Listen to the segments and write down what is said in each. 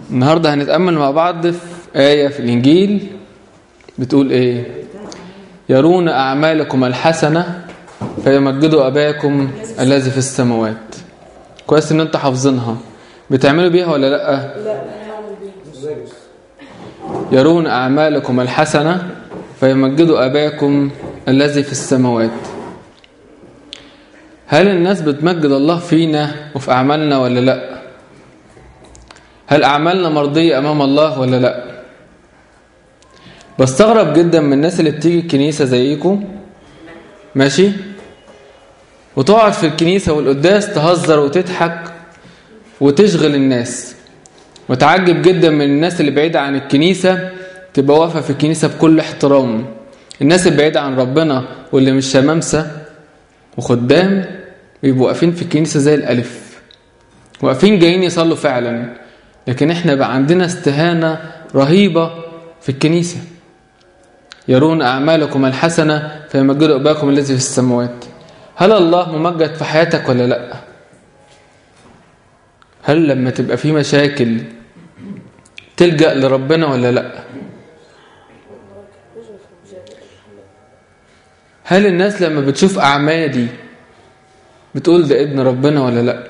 النهاردة هنتأمل مع بعض في آية في الإنجيل بتقول إيه يرون أعمالكم الحسنة فيمجدوا أباكم الذي في السماوات كويس إن أنت حافظينها بتعملوا بيها ولا لأ يرون أعمالكم الحسنة فيمجدوا أباكم الذي في السماوات هل الناس بتمجد الله فينا وفي أعمالنا ولا لأ هل أعمالنا مرضية أمام الله ولا لأ بستغرب جدا من الناس اللي بتيجي الكنيسة زيكم ماشي وتقعد في الكنيسة والقداس تهزر وتضحك وتشغل الناس وتعجب جدا من الناس اللي بعيدة عن الكنيسة تبقى واقفة في الكنيسة بكل احترام الناس اللي بعيدة عن ربنا واللي مش شمامسة وخدام بيبقوا واقفين في الكنيسة زي الألف واقفين جايين يصلوا فعلا لكن احنا بقى عندنا استهانة رهيبة في الكنيسة يرون أعمالكم الحسنة فيمجدوا أباكم الذي في السماوات هل الله ممجد في حياتك ولا لأ هل لما تبقى في مشاكل تلجأ لربنا ولا لأ هل الناس لما بتشوف أعمالي بتقول ده ابن ربنا ولا لأ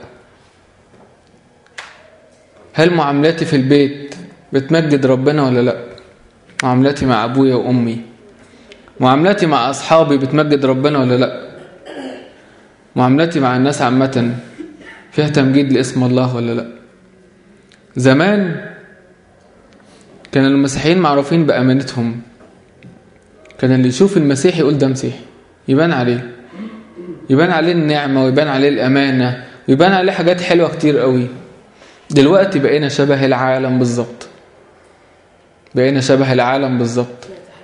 هل معاملاتي في البيت بتمجد ربنا ولا لأ معاملاتي مع أبويا وأمي معاملاتي مع أصحابي بتمجد ربنا ولا لأ معاملاتي مع الناس عامة فيها تمجيد لاسم الله ولا لأ زمان كان المسيحيين معروفين بأمانتهم كان اللي يشوف المسيح يقول ده مسيحي يبان عليه يبان عليه النعمة ويبان عليه الأمانة ويبان عليه حاجات حلوة كتير قوي دلوقتي بقينا شبه العالم بالظبط بقينا شبه العالم بالظبط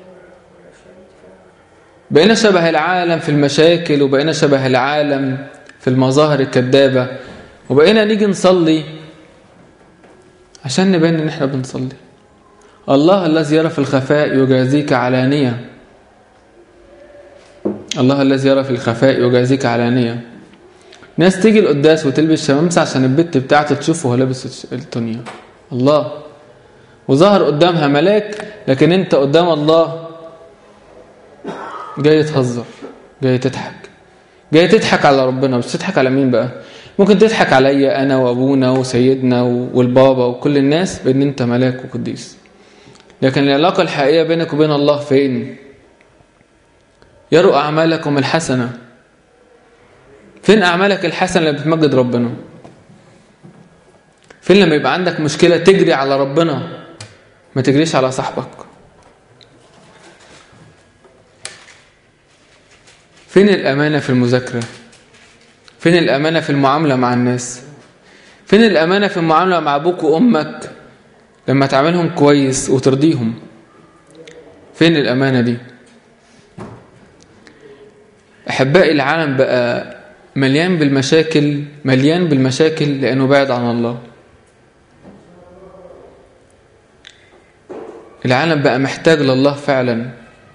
بقينا شبه العالم في المشاكل وبقينا شبه العالم في المظاهر الكذابة وبقينا نيجي نصلي عشان نبان ان احنا بنصلي الله الذي يرى في الخفاء يجازيك علانية الله الذي يرى في الخفاء يجازيك علانية ناس تيجي القداس وتلبس شمامسة عشان البت بتاعته تشوفه وهو لابس التونية الله وظهر قدامها ملاك لكن انت قدام الله جاي تهزر جاي تضحك جاي تضحك على ربنا بس تضحك على مين بقى ممكن تضحك عليا انا وابونا وسيدنا والبابا وكل الناس بان انت ملاك وقديس لكن العلاقة الحقيقية بينك وبين الله فين يروا أعمالكم الحسنة فين أعمالك الحسنة اللي بتمجد ربنا فين لما يبقى عندك مشكلة تجري على ربنا ما تجريش على صاحبك فين الأمانة في المذاكرة فين الأمانة في المعاملة مع الناس فين الأمانة في المعاملة مع أبوك وأمك لما تعملهم كويس وترضيهم فين الأمانة دي أحبائي العالم بقى مليان بالمشاكل مليان بالمشاكل لأنه بعد عن الله العالم بقى محتاج لله فعلا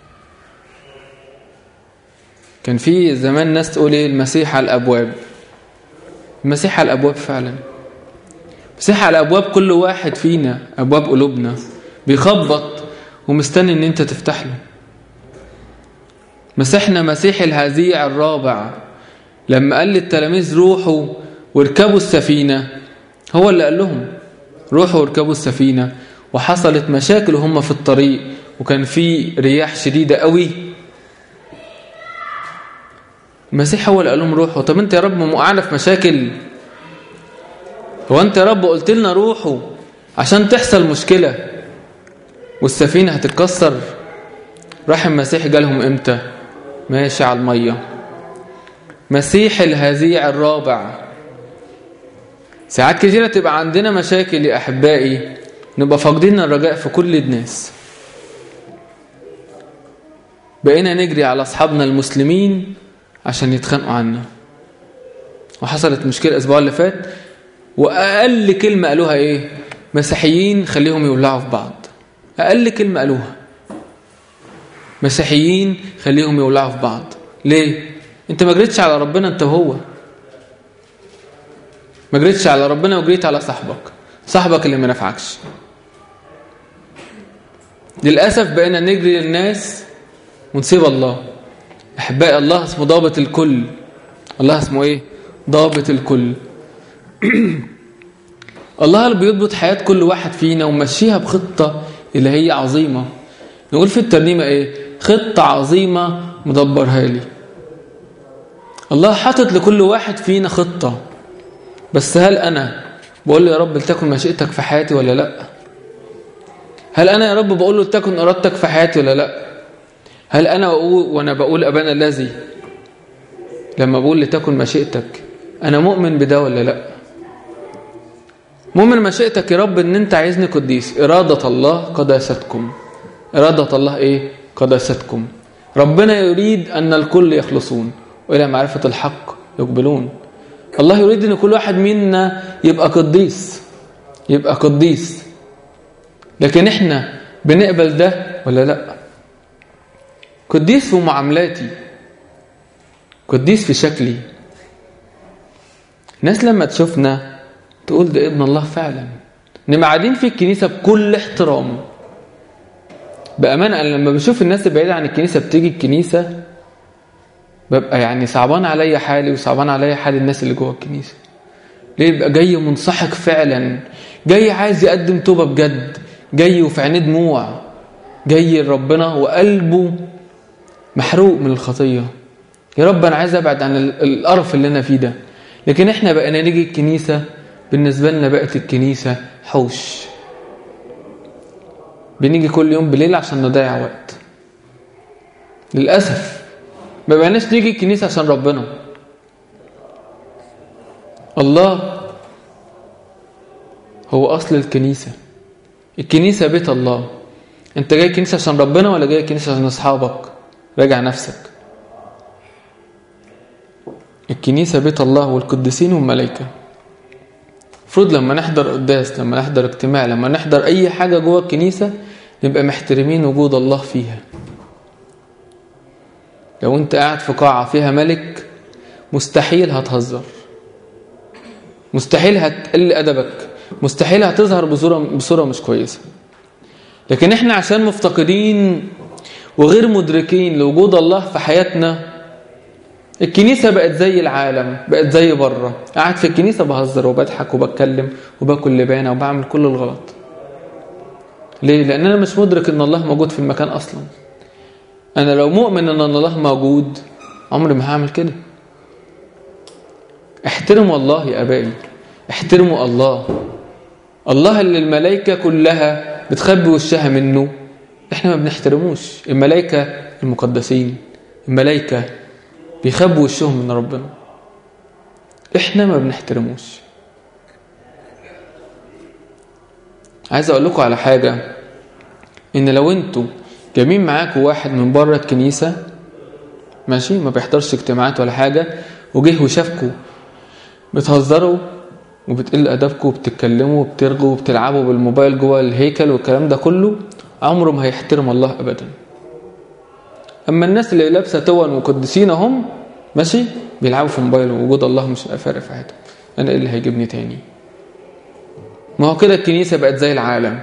كان في زمان ناس تقول ايه المسيح على الابواب المسيح على الابواب فعلا المسيح على ابواب كل واحد فينا ابواب قلوبنا بيخبط ومستني ان انت تفتح له مسيحنا مسيح الهزيع الرابع لما قال للتلاميذ روحوا واركبوا السفينة هو اللي قال لهم روحوا واركبوا السفينة وحصلت مشاكل وهم في الطريق وكان في رياح شديدة قوي المسيح هو اللي قال لهم روحوا طب انت يا رب موقعنا في مشاكل هو انت يا رب قلت لنا روحوا عشان تحصل مشكلة والسفينة هتتكسر راح المسيح جالهم امتى ماشي على المية مسيح الهزيع الرابع ساعات كثيرة تبقى عندنا مشاكل يا أحبائي نبقى فاقدين الرجاء في كل الناس بقينا نجري على أصحابنا المسلمين عشان يتخانقوا عنا وحصلت مشكلة الأسبوع اللي فات وأقل كلمة قالوها إيه مسيحيين خليهم يولعوا في بعض أقل كلمة قالوها مسيحيين خليهم يولعوا في بعض ليه انت ما جريتش على ربنا انت وهو ما جريتش على ربنا وجريت على صاحبك صاحبك اللي ما نفعكش للأسف بقينا نجري للناس ونسيب الله أحبائي الله اسمه ضابط الكل الله اسمه إيه ضابط الكل الله اللي بيضبط حياة كل واحد فينا ومشيها بخطة اللي هي عظيمة نقول في الترنيمة إيه خطة عظيمة مدبرها لي الله حاطط لكل واحد فينا خطة بس هل أنا بقول له يا رب لتكن مشيئتك في حياتي ولا لا هل أنا يا رب بقول له لتكن إرادتك في حياتي ولا لا هل أنا أقول وأنا بقول أبانا الذي لما بقول لتكن مشيئتك أنا مؤمن بده ولا لا مؤمن مشيئتك يا رب ان انت عايزني قديس إرادة الله قداستكم إرادة الله إيه قداستكم ربنا يريد أن الكل يخلصون وإلى معرفة الحق يقبلون الله يريد أن كل واحد منا يبقى قديس يبقى قديس لكن احنا بنقبل ده ولا لا قديس في معاملاتي قديس في شكلي الناس لما تشوفنا تقول ده ابن الله فعلا انما قاعدين في الكنيسه بكل احترام بامانه انا لما بشوف الناس البعيده عن الكنيسه بتيجي الكنيسه ببقى يعني صعبان عليا حالي وصعبان عليا حال الناس اللي جوه الكنيسه ليه يبقى جاي منصحك فعلا جاي عايز يقدم توبه بجد جاي وفي عينيه دموع جاي لربنا وقلبه محروق من الخطيه يا رب انا عايز ابعد عن القرف اللي انا فيه ده لكن احنا بقينا نيجي الكنيسه بالنسبه لنا بقت الكنيسه حوش بنيجي كل يوم بالليل عشان نضيع وقت للاسف ما بقيناش نيجي الكنيسه عشان ربنا الله هو اصل الكنيسه الكنيسه بيت الله انت جاي الكنيسه عشان ربنا ولا جاي الكنيسه عشان اصحابك راجع نفسك الكنيسه بيت الله والقديسين والملائكه المفروض لما نحضر قداس لما نحضر اجتماع لما نحضر اي حاجه جوه الكنيسه نبقى محترمين وجود الله فيها لو انت قاعد في قاعه فيها ملك مستحيل هتهزر مستحيل هتقل ادبك مستحيل هتظهر بصوره بصوره مش كويسه لكن احنا عشان مفتقدين وغير مدركين لوجود الله في حياتنا الكنيسة بقت زي العالم بقت زي بره قاعد في الكنيسة بهزر وبضحك وبتكلم وباكل لبانة وبعمل كل الغلط ليه؟ لأن أنا مش مدرك إن الله موجود في المكان أصلا أنا لو مؤمن إن الله موجود عمري ما هعمل كده احترموا الله يا أبائي احترموا الله الله اللي الملائكة كلها بتخبي وشها منه احنا ما بنحترموش الملائكة المقدسين الملائكة بيخبوا وشهم من ربنا احنا ما بنحترموش عايز اقول لكم على حاجة ان لو انتوا جايبين معاكم واحد من بره الكنيسة ماشي ما بيحضرش اجتماعات ولا حاجة وجه وشافكم بتهزروا وبتقل ادبكم وبتتكلموا وبترغوا وبتلعبوا بالموبايل جوه الهيكل والكلام ده كله عمره ما هيحترم الله ابدا اما الناس اللي لابسه تون وقدسين هم ماشي بيلعبوا في موبايل ووجود الله مش فارق في حياتهم انا ايه اللي هيجيبني تاني ما هو كده الكنيسه بقت زي العالم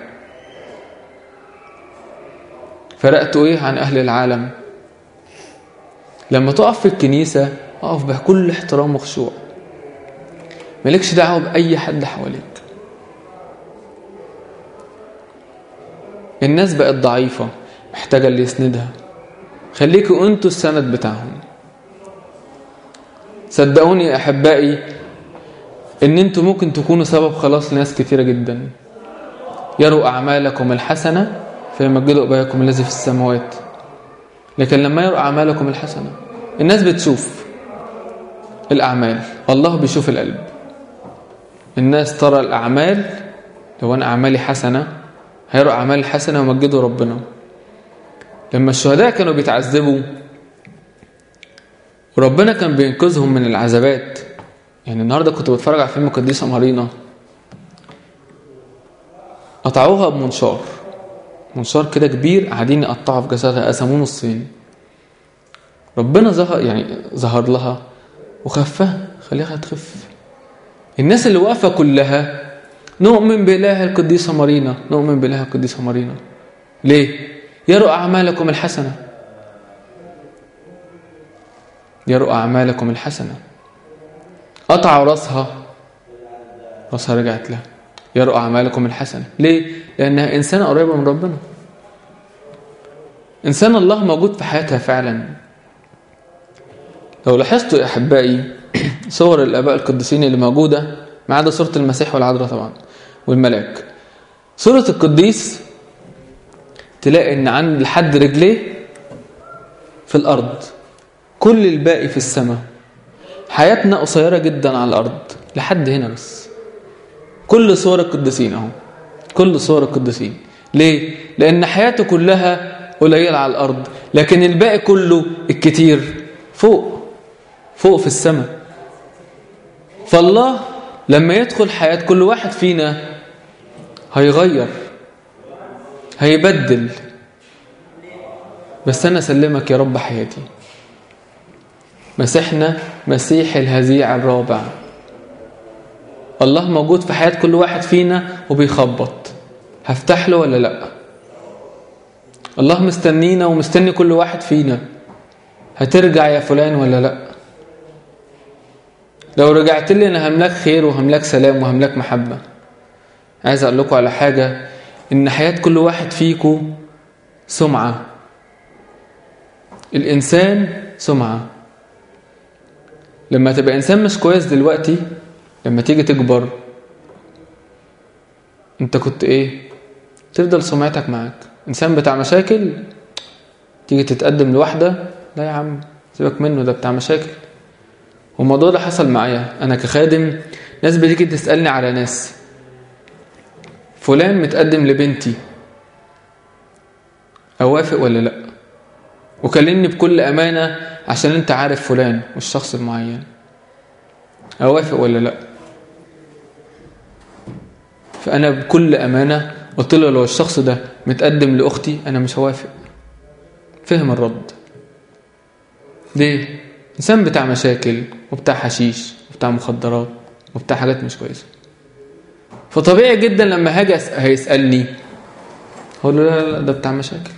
فرقتوا ايه عن اهل العالم لما تقف في الكنيسه اقف بكل احترام وخشوع مالكش دعوه باي حد حواليك الناس بقت ضعيفه محتاجه اللي يسندها خليكوا انتوا السند بتاعهم صدقوني يا احبائي ان انتوا ممكن تكونوا سبب خلاص لناس كثيره جدا يروا اعمالكم الحسنه فيمجدوا اباكم الذي في السماوات لكن لما يروا اعمالكم الحسنه الناس بتشوف الاعمال الله بيشوف القلب الناس ترى الاعمال لو انا اعمالي حسنه هيروا اعمالي الحسنه ويمجدوا ربنا لما الشهداء كانوا بيتعذبوا وربنا كان بينقذهم من العذابات يعني النهارده كنت بتفرج على فيلم قديسه مارينا قطعوها بمنشار منشار كده كبير قاعدين يقطعوا في جسدها قسموه نصين ربنا ظهر يعني ظهر لها وخفها خليها تخف الناس اللي واقفه كلها نؤمن بإله القديسة مارينا نؤمن بإله القديسة مارينا ليه يروا أعمالكم الحسنة يروا أعمالكم الحسنة قطعوا راسها راسها رجعت لها يروا أعمالكم الحسنة ليه؟ لأنها إنسانة قريبة من ربنا إنسان الله موجود في حياتها فعلا لو لاحظتوا يا أحبائي صور الآباء القديسين اللي موجودة ما عدا صورة المسيح والعذراء طبعا والملاك صورة القديس تلاقي ان عند لحد رجليه في الارض كل الباقي في السماء حياتنا قصيرة جدا على الارض لحد هنا بس كل صور القديسين اهو كل صور القديسين ليه لان حياته كلها قليلة على الارض لكن الباقي كله الكتير فوق فوق في السماء فالله لما يدخل حياة كل واحد فينا هيغير هيبدل بس أنا أسلمك يا رب حياتي مسيحنا مسيح الهزيع الرابع الله موجود في حياة كل واحد فينا وبيخبط هفتح له ولا لا الله مستنينا ومستني كل واحد فينا هترجع يا فلان ولا لا لو رجعت لي انا هملاك خير وهملاك سلام وهملاك محبة عايز اقول لكم على حاجة ان حياة كل واحد فيكم سمعة الانسان سمعة لما تبقى انسان مش كويس دلوقتي لما تيجي تكبر انت كنت ايه تفضل سمعتك معاك انسان بتاع مشاكل تيجي تتقدم لواحدة لا يا عم سيبك منه ده بتاع مشاكل والموضوع ده حصل معايا انا كخادم ناس بتيجي تسالني على ناس فلان متقدم لبنتي اوافق ولا لا وكلمني بكل امانه عشان انت عارف فلان والشخص المعين اوافق ولا لا فانا بكل امانه قلت له لو الشخص ده متقدم لاختي انا مش هوافق فهم الرد ليه إنسان بتاع مشاكل وبتاع حشيش وبتاع مخدرات وبتاع حاجات مش كويسة فطبيعي جدا لما هاجي هيسألني هقول له لا لا ده بتاع مشاكل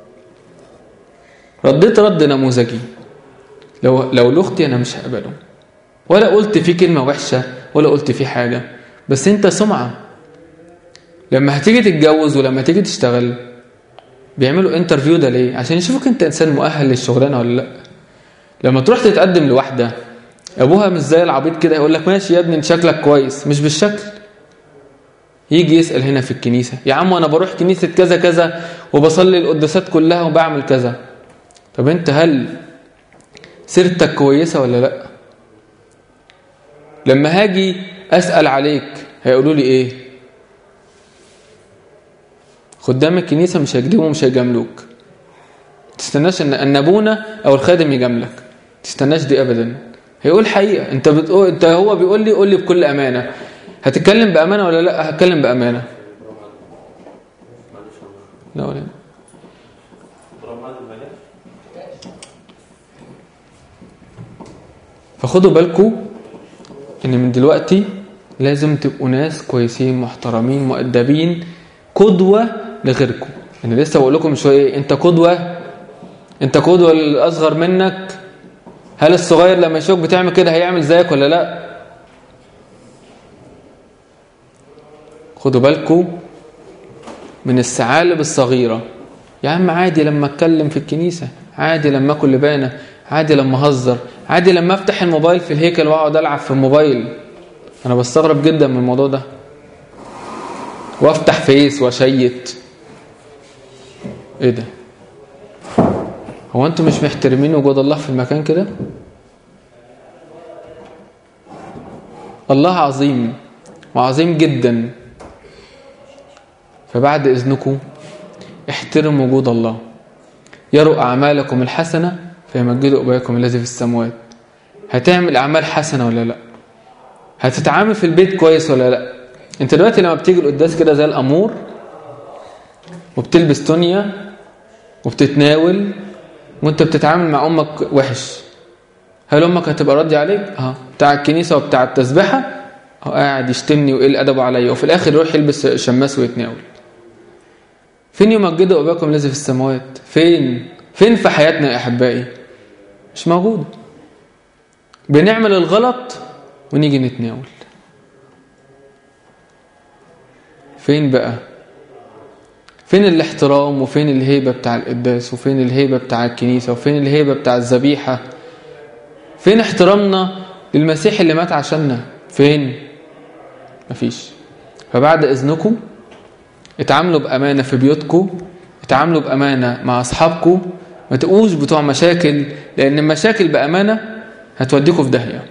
رديت رد نموذجي لو لو لاختي انا مش هقبله ولا قلت فيه كلمه وحشه ولا قلت فيه حاجه بس انت سمعه لما هتيجي تتجوز ولما تيجي تشتغل بيعملوا انترفيو ده ليه عشان يشوفوك انت انسان مؤهل للشغلانه ولا لا لما تروح تتقدم لواحده ابوها مش زي العبيط كده يقول لك ماشي يا ابني انت شكلك كويس مش بالشكل يجي يسال هنا في الكنيسه يا عم انا بروح كنيسه كذا كذا وبصلي القداسات كلها وبعمل كذا طب انت هل سيرتك كويسه ولا لا لما هاجي اسال عليك هيقولوا لي ايه خدام الكنيسه مش هيكذبوا ومش هيجاملوك تستناش ان ان ابونا او الخادم يجاملك تستناش دي ابدا هيقول حقيقه انت بتقول انت هو بيقول لي قول لي بكل امانه هتتكلم بامانه ولا لا هتكلم بامانه لا ولا فخدوا بالكم ان من دلوقتي لازم تبقوا ناس كويسين محترمين مؤدبين قدوه لغيركم انا لسه بقول لكم شويه انت قدوه انت قدوه للاصغر منك هل الصغير لما يشوفك بتعمل كده هيعمل زيك ولا لا خدوا بالكم من الثعالب الصغيره يا عم عادي لما اتكلم في الكنيسه عادي لما اكل لبانه عادي لما اهزر عادي لما افتح الموبايل في الهيكل واقعد العب في الموبايل انا بستغرب جدا من الموضوع ده وافتح فيس واشيت ايه ده هو انتوا مش محترمين وجود الله في المكان كده الله عظيم وعظيم جدا فبعد اذنكم احترموا وجود الله يروا اعمالكم الحسنه فيمجدوا اباكم الذي في السماوات هتعمل اعمال حسنه ولا لا هتتعامل في البيت كويس ولا لا انت دلوقتي لما بتيجي القداس كده زي الامور وبتلبس تونيا وبتتناول وانت بتتعامل مع امك وحش هل امك هتبقى راضيه عليك اه بتاع الكنيسه وبتاع التسبيحه هو قاعد يشتمني ويقل ادبه عليا وفي الاخر يروح يلبس شماس ويتناول فين يمجدوا اباكم الذي في السماوات فين فين في حياتنا يا احبائي مش موجود بنعمل الغلط ونيجي نتناول فين بقى فين الاحترام وفين الهيبة بتاع القداس وفين الهيبة بتاع الكنيسة وفين الهيبة بتاع الذبيحة فين احترامنا للمسيح اللي مات عشاننا فين مفيش فبعد إذنكم اتعاملوا بأمانة في بيوتكم اتعاملوا بأمانة مع أصحابكم ما تقوش بتوع مشاكل لأن المشاكل بأمانة هتوديكم في داهية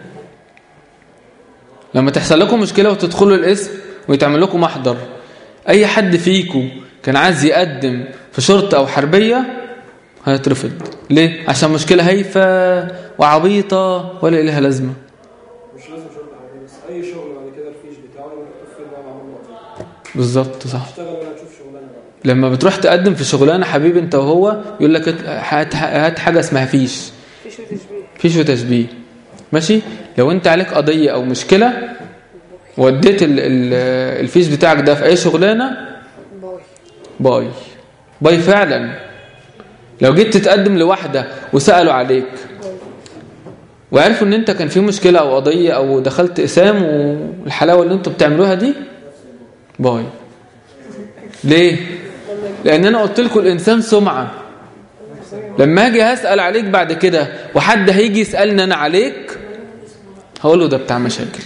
لما تحصل لكم مشكلة وتدخلوا الاسم ويتعمل لكم محضر أي حد فيكم كان عايز يقدم في شرطة أو حربية هيترفض ليه؟ عشان مشكلة هايفة وعبيطة ولا إليها لازمة مش لازم شغل حاجه بس اي شغل بعد كده الفيش بتاعه لما تقفل بقى مع الله بالظبط صح اشتغل ولا تشوف شغلانه بقى لما بتروح تقدم في شغلانة حبيبي انت وهو يقول لك هات هات حاجة اسمها فيش فيش وتشبيه فيش وتشبيه ماشي لو انت عليك قضية او مشكلة وديت ال- ال- الفيش بتاعك ده في اي شغلانة باي باي باي فعلا لو جيت تتقدم لواحدة وسألوا عليك وعرفوا ان انت كان في مشكلة او قضية او دخلت اسام والحلاوة اللي انتوا بتعملوها دي باي ليه لان انا قلت لكم الانسان سمعة لما اجي هسأل عليك بعد كده وحد هيجي يسألني انا عليك هقول له ده بتاع مشاكل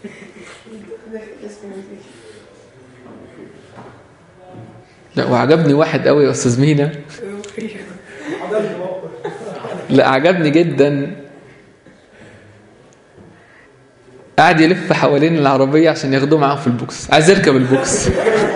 لا وعجبني واحد قوي يا استاذ مينا عدم موقف لا عجبني جدا قاعد يلف حوالين العربية عشان ياخدوه معاهم في البوكس عايز يركب البوكس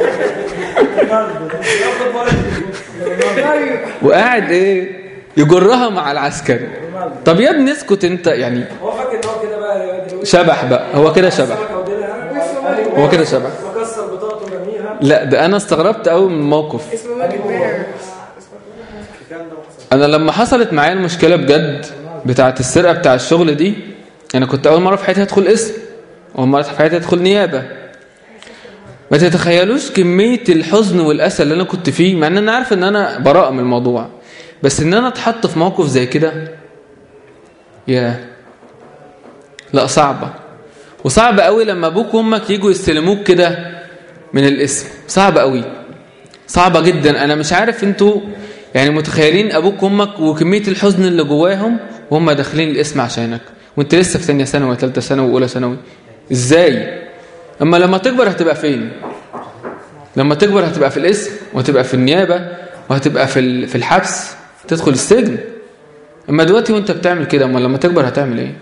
ياخد بالك وقاعد ايه يجرها مع العسكري طب يا ابني اسكت انت يعني هو فاكر ان هو كده بقى دلوقتي شبح بقى هو كده شبح سمكة وديلها هو كده شبح مكسر بطاقته ورميها لا ده انا استغربت قوي من الموقف اسمه ماجد ماهر الكلام ده حصل انا لما حصلت معايا المشكله بجد بتاعه السرقه بتاع الشغل دي انا كنت اول مره في حياتي ادخل اسم اول مره في حياتي ادخل نيابه ما تتخيلوش كميه الحزن والاسى اللي انا كنت فيه مع ان انا عارف ان انا براءه من الموضوع بس ان انا اتحط في موقف زي كده يا لا صعبه وصعب قوي لما ابوك وامك يجوا يستلموك كده من الاسم صعب قوي صعبة جدا أنا مش عارف أنتوا يعني متخيلين أبوك وأمك وكمية الحزن اللي جواهم وهم داخلين الاسم عشانك وأنت لسه في ثانية ثانوي وثالثة ثانوي وأولى ثانوي إزاي؟ أما لما تكبر هتبقى فين؟ لما تكبر هتبقى في الاسم وهتبقى في النيابة وهتبقى في ال- في الحبس تدخل السجن أما دلوقتي وأنت بتعمل كده أما لما تكبر هتعمل إيه؟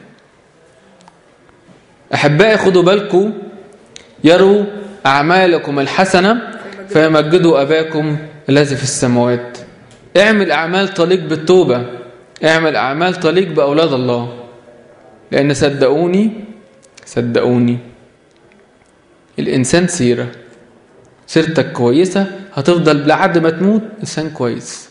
أحبائي خدوا بالكم يروا أعمالكم الحسنة فيمجدوا أباكم الذي في السماوات اعمل أعمال تليق بالتوبة اعمل أعمال تليق بأولاد الله لأن صدقوني صدقوني الإنسان سيرة سيرتك كويسة هتفضل لحد ما تموت إنسان كويس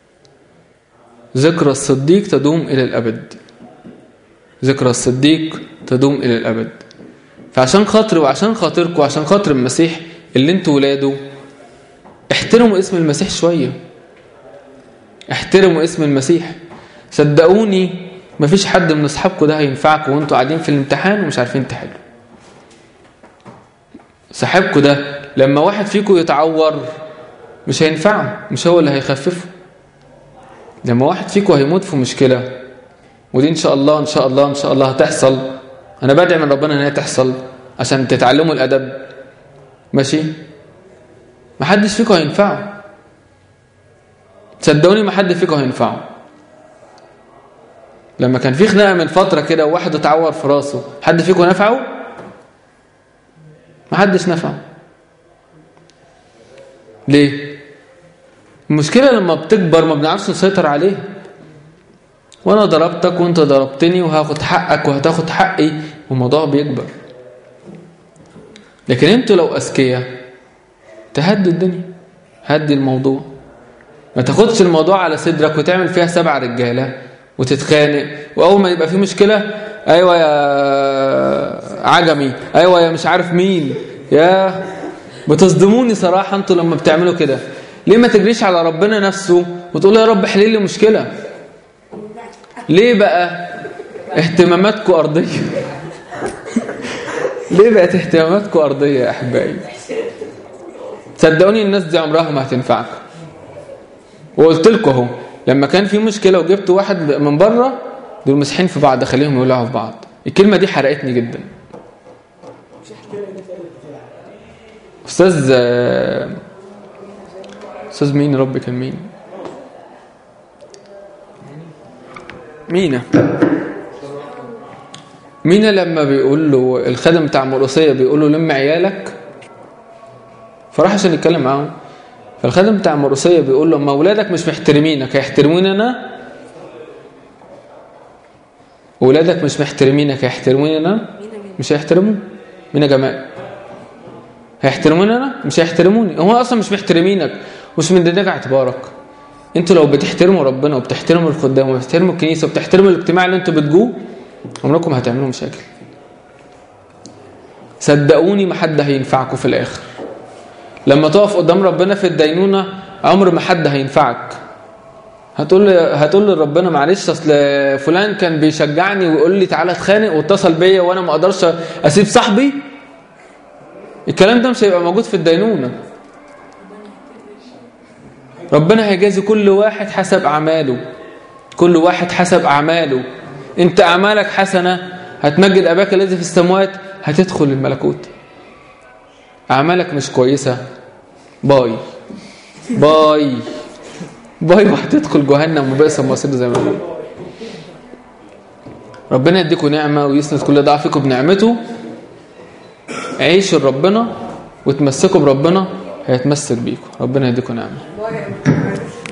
ذكرى الصديق تدوم إلى الأبد ذكرى الصديق تدوم إلى الأبد فعشان خاطر وعشان خاطركم وعشان خاطر المسيح اللي انتوا ولاده احترموا اسم المسيح شوية احترموا اسم المسيح صدقوني مفيش حد من اصحابكم ده هينفعكم وانتوا قاعدين في الامتحان ومش عارفين تحلوا صاحبكم ده لما واحد فيكم يتعور مش هينفعه مش هو اللي هيخففه لما واحد فيكم هيموت في مشكلة ودي ان شاء الله ان شاء الله ان شاء الله هتحصل انا بدعي من ربنا ان هي تحصل عشان تتعلموا الادب ماشي محدش فيكم هينفعه صدقوني محد فيكم هينفعه لما كان في خناقه من فتره كده وواحد اتعور في راسه حد فيكم نفعه محدش نفعه ليه المشكله لما بتكبر ما بنعرفش نسيطر عليها وانا ضربتك وانت ضربتني وهاخد حقك وهتاخد حقي والموضوع بيكبر لكن انتوا لو اذكياء تهدوا الدنيا هدي الموضوع ما تاخدش الموضوع على صدرك وتعمل فيها سبع رجاله وتتخانق واول ما يبقى في مشكله ايوه يا عجمي ايوه يا مش عارف مين يا بتصدموني صراحه انتوا لما بتعملوا كده ليه ما تجريش على ربنا نفسه وتقول يا رب حل لي مشكله ليه بقى اهتماماتكم ارضيه ليه بقت اهتماماتكم ارضيه يا احبائي صدقوني الناس دي عمرها ما هتنفعكم وقلت لكم اهو لما كان في مشكله وجبت واحد من بره دول مسحين في بعض خليهم يولعوا في بعض الكلمه دي حرقتني جدا استاذ آه، استاذ مين يا رب كان مين مينا مينا لما بيقول له الخادم بتاع مرقسيه بيقول له لم عيالك فراح عشان يتكلم معاهم فالخادم بتاع المرقسيه بيقول له اما اولادك مش محترمينك هيحترموني انا اولادك مش محترمينك هيحترموني انا مش هيحترموا مين يا جماعه هيحترموني انا مش هيحترموني هو اصلا مش محترمينك مش من دنيا اعتبارك انتوا لو بتحترموا ربنا وبتحترموا الخدام وبتحترموا الكنيسه وبتحترموا الاجتماع اللي انتوا بتجوه عمركم هتعملوا مشاكل صدقوني ما حد هينفعكم في الاخر لما تقف قدام ربنا في الدينونه عمر ما حد هينفعك هتقول لي هتقول لربنا معلش اصل فلان كان بيشجعني ويقول لي تعالى اتخانق واتصل بيا وانا ما اقدرش اسيب صاحبي الكلام ده مش هيبقى موجود في الدينونه ربنا هيجازي كل واحد حسب اعماله كل واحد حسب اعماله انت اعمالك حسنه هتمجد اباك الذي في السماوات هتدخل الملكوت اعمالك مش كويسه باي باي باي وهتدخل جهنم وبئس المصير زي ما بيقول ربنا يديكم نعمه ويسند كل ضعف فيكم بنعمته عيشوا لربنا وتمسكوا بربنا هيتمسك بيكم ربنا يديكم نعمه باي